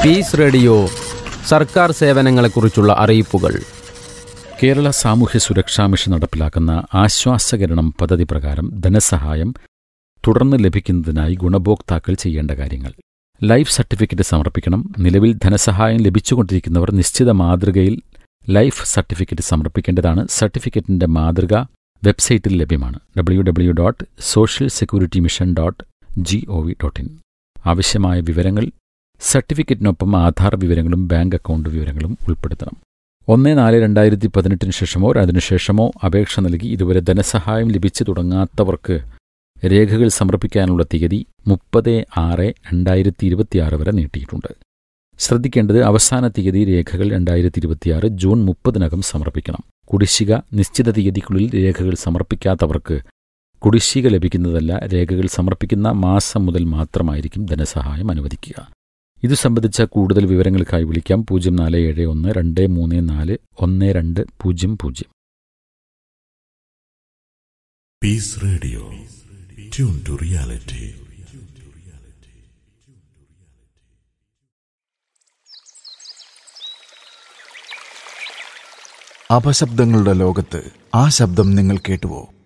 Piece radio സർക്കാർ സേവനങ്ങളെക്കുറിച്ചുള്ള അറിയിപ്പുകൾ കേരള സാമൂഹ്യ സുരക്ഷാ മിഷൻ നടപ്പിലാക്കുന്ന ആശ്വാസകരണം പദ്ധതി പ്രകാരം ധനസഹായം തുടർന്ന് ലഭിക്കുന്നതിനായി ഗുണഭോക്താക്കൾ ചെയ്യേണ്ട കാര്യങ്ങൾ ലൈഫ് സർട്ടിഫിക്കറ്റ് സമർപ്പിക്കണം നിലവിൽ ധനസഹായം ലഭിച്ചുകൊണ്ടിരിക്കുന്നവർ നിശ്ചിത മാതൃകയിൽ ലൈഫ് സർട്ടിഫിക്കറ്റ് സമർപ്പിക്കേണ്ടതാണ് സർട്ടിഫിക്കറ്റിന്റെ മാതൃക വെബ്സൈറ്റിൽ ലഭ്യമാണ് W W dot social security mission dot G O V dot in ആവശ്യമായ വിവരങ്ങൾ സർട്ടിഫിക്കറ്റിനൊപ്പം ആധാർ വിവരങ്ങളും ബാങ്ക് അക്കൗണ്ട് വിവരങ്ങളും ഉൾപ്പെടുത്തണം ഒന്ന് നാല് രണ്ടായിരത്തി പതിനെട്ടിന് ശേഷമോ അതിനുശേഷമോ അപേക്ഷ നൽകി ഇതുവരെ ധനസഹായം ലഭിച്ചു തുടങ്ങാത്തവർക്ക് രേഖകൾ സമർപ്പിക്കാനുള്ള തീയതി മുപ്പത് ആറ് രണ്ടായിരത്തി ഇരുപത്തിയാറ് വരെ നീട്ടിയിട്ടുണ്ട് ശ്രദ്ധിക്കേണ്ടത് അവസാന തീയതി രേഖകൾ രണ്ടായിരത്തി ഇരുപത്തിയാറ് ജൂൺ മുപ്പതിനകം സമർപ്പിക്കണം കുടിശ്ശിക നിശ്ചിത തീയതിക്കുള്ളിൽ രേഖകൾ സമർപ്പിക്കാത്തവർക്ക് കുടിശ്ശിക ലഭിക്കുന്നതല്ല രേഖകൾ സമർപ്പിക്കുന്ന മാസം മുതൽ മാത്രമായിരിക്കും ധനസഹായം അനുവദിക്കുക ഇതു സംബന്ധിച്ച കൂടുതൽ വിവരങ്ങൾക്കായി വിളിക്കാം പൂജ്യം നാല് ഏഴ് ഒന്ന് രണ്ട് മൂന്ന് നാല് ഒന്ന് രണ്ട് പൂജ്യം പൂജ്യം Peace Radio. Tune to reality. അപശബ്ദങ്ങളുടെ ലോകത്ത് ആ ശബ്ദം നിങ്ങൾ കേട്ടുവോ